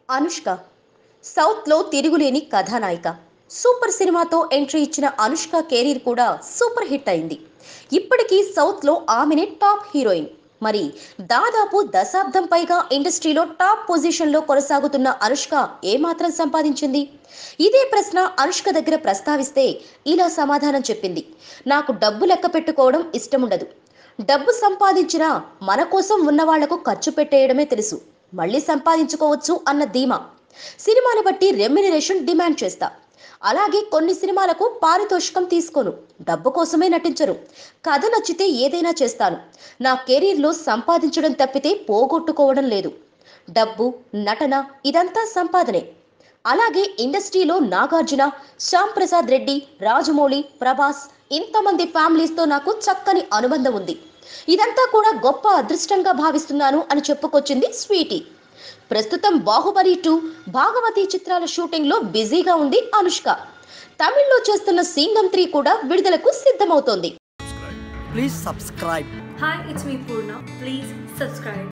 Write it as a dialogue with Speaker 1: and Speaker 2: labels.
Speaker 1: అనుష్క సౌత్లో తిరుగులేని కథానాయిక సూపర్ సినిమాతో ఎంట్రీ ఇచ్చిన అనుష్క కెరీర్ కూడా సూపర్ హిట్ అయింది ఇప్పటికీ సౌత్లో ఆమెనే టాప్ హీరోయిన్ మరి దాదాపు దశాబ్దం పైగా ఇండస్ట్రీలో టాప్ పొజిషన్లో కొనసాగుతున్న అనుష్క ఏమాత్రం సంపాదించింది ఇదే ప్రశ్న అనుష్క దగ్గర ప్రస్తావిస్తే ఇలా సమాధానం చెప్పింది నాకు డబ్బు లెక్క పెట్టుకోవడం ఇష్టముండదు డబ్బు సంపాదించినా మన కోసం ఉన్న వాళ్లకు ఖర్చు పెట్టేయడమే తెలుసు మళ్ళీ సంపాదించుకోవచ్చు అన్న ధీమా సినిమాని బట్టి రెమ్యునరేషన్ డిమాండ్ చేస్తా అలాగే కొన్ని సినిమాలకు పారితోషికం తీసుకోను డబ్బు కోసమే నటించరు కథ నచ్చితే ఏదైనా చేస్తాను నా కెరీర్లో సంపాదించడం తప్పితే పోగొట్టుకోవడం లేదు డబ్బు నటన ఇదంతా సంపాదనే అలాగే ఇండస్ట్రీలో నాగార్జున శ్యామ్ ప్రసాద్ రెడ్డి రాజమౌళి ప్రభాస్ ఇంతమంది ఫ్యామిలీస్తో నాకు చక్కని అనుబంధం ఉంది ఇదంతా కూడా గొప్ప అదృష్టంగా భావిస్తున్నాను అని చెప్పుకొచ్చింది స్వీటీ ప్రస్తుతం బాహుబలి టూ భాగవతి చిత్రాల షూటింగ్లో బిజీగా ఉంది అనుష్క తమిళ్లో చేస్తున్న సింగం త్రీ కూడా విడుదలకు సిద్ధమవుతోంది
Speaker 2: Please subscribe.
Speaker 3: Hi, it's me Purna. Please subscribe.